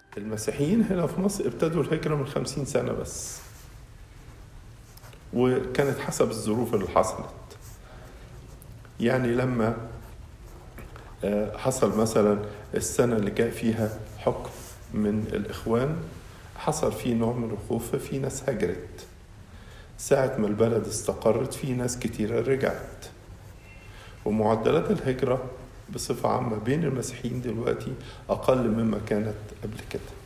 المسيحيين هنا في مصر ابتدوا الهجرة من خمسين سنة بس وكانت حسب الظروف اللي حصلت يعني لما آه، حصل مثلا السنة اللي جاء فيها حكم من الإخوان حصل فيه نوع من الخوف ففي ناس هجرت ساعة ما البلد استقرت في ناس كتيرة رجعت ومعدلات الهجرة بصفة عامة بين المسيحيين دلوقتي أقل مما كانت قبل كده